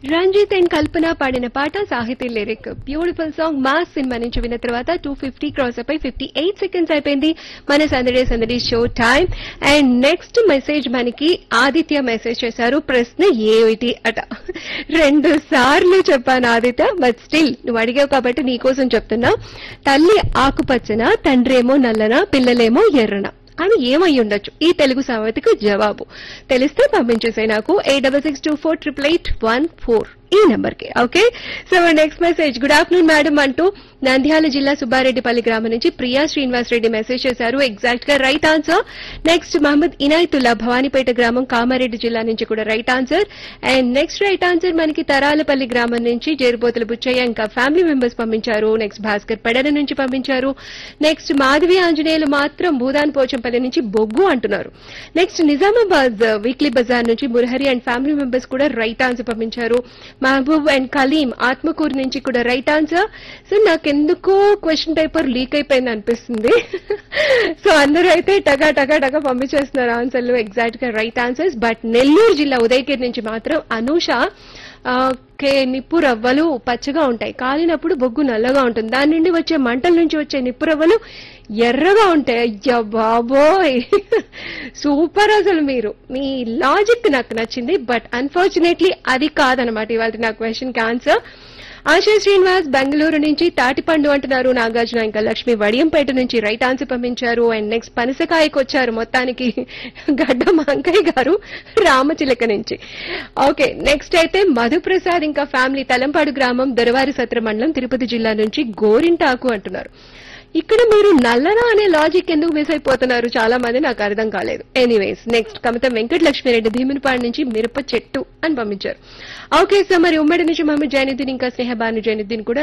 Ranjith and కల్పన పాడిన పాట Sahithi lyric beautiful song mass cinema నుంచి విన్న తర్వాత టూ ఫిఫ్టీ క్రాస్ అయిపోయి ఫిఫ్టీ ఎయిట్ సెకండ్స్ అయిపోయింది మన సందడి సందడి show time and next message మనకి ఆదిత్య మెసేజ్ చేశారు ప్రశ్న ఏమిటి అట రెండు సార్లు చెప్పాను ఆదిత్య బట్ స్టిల్ నువ్వు అడిగావు కాబట్టి నీకోసం చెప్తున్నా తల్లి ఆకుపచ్చన తండ్రేమో నల్లన పిల్లలేమో ఎర్రన అని ఏమై ఉండొచ్చు ఈ తెలుగు సామెతకు జవాబు తెలిస్తే పంపించేసాయి నాకు eight double six two four triple eight one four ఈ నెంబర్ కి okay so next message good afternoon madam అంటూ నంద్యాల జిల్లా సుబ్బారెడ్డిపల్లి గ్రామం నుంచి ప్రియా శ్రీనివాస్ రెడ్డి మెసేజ్ చేశారు ఎగ్జాక్ట్ గా right answer next Mohammed Inayatullah Bhavanipeta గ్రామం కామారెడ్డి జిల్లా నుంచి కూడా right answer and next right answer మనకి తరాలపల్లి గ్రామం నుంచి జేరుబోతుల బుచ్చయ్య ఇంకా ఫ్యామిలీ మెంబర్స్ పంపించారు నెక్స్ట్ భాస్కర్ పెడన నుంచి పంపించారు నెక్స్ట్ మాధవి ఆంజనేయులు మాత్రం భూదాన్ పోచంపల్లి నుంచి బొగ్గు అంటున్నారు నెక్స్ట్ నిజామాబాద్ వీక్లీ బజార్ నుంచి మురహరి అండ్ ఫ్యామిలీ మెంబర్స్ కూడా రైట్ ఆన్సర్ పంపించారు మహబూబ్ అండ్ కలీం ఆత్మకూరు నుంచి కూడా రైట్ ఆన్సర్ సో నాకెందుకో క్వశ్చన్ పేపర్ లీక్ అయిపోయింది అనిపిస్తుంది సో అందరూ అయితే టగా టగా టగా పంపించేస్తున్నారు ఆన్సర్లు ఎగ్జాక్ట్ గా రైట్ ఆన్సర్స్ బట్ నెల్లూరు జిల్లా ఉదయగిరి నుంచి మాత్రం అనూష ఆ, కే నిప్పు రవ్వలు పచ్చగా ఉంటాయి కాలినప్పుడు బొగ్గు నల్లగా ఉంటుంది దాని నుండి వచ్చే మంటల నుంచి వచ్చే నిప్పు రవ్వలు ఎర్రగా ఉంటాయి అయ్యా బాబోయ్ సూపర్ అసలు మీరు మీ లాజిక్ నాకు నచ్చింది బట్ అన్ఫార్చునేట్లీ అది కాదనమాట ఇవాళ నా క్వశ్చన్ కి ఆన్సర్ ఆశా శ్రీనివాస్ బెంగళూరు నుంచి తాటిపండు అంటున్నారు నాగార్జున ఇంకా లక్ష్మి వడియంపేట నుంచి రైట్ ఆన్సర్ పంపించారు అండ్ నెక్స్ట్ పనసకాయకు వచ్చారు మొత్తానికి గడ్డ మంకయ్య గారు రామచిలక నుంచి ఓకే నెక్స్ట్ అయితే మధుప్రసాద్ ఇంకా ఫ్యామిలీ తలంపాడు గ్రామం దొరవారి సత్ర మండలం తిరుపతి జిల్లా నుంచి గోరింటాకు అంటున్నారు ఇక్కడ మీరు నల్లనా అనే లాజిక్ ఎందుకు మిస్ అయిపోతున్నారు చాలా మంది నాకు అర్థం కాలేదు ఎనీవేస్ నెక్స్ట్ కమితం వెంకట లక్ష్మిరెడ్డి భీమునిపాడు నుంచి మిరప చెట్టు అని పంపించారు ఓకే సో మరి ఉమ్మడి నుంచి మహమ్మద్ జైనుద్దీన్ ఇంకా స్నేహబాను జైనుద్దీన్ కూడా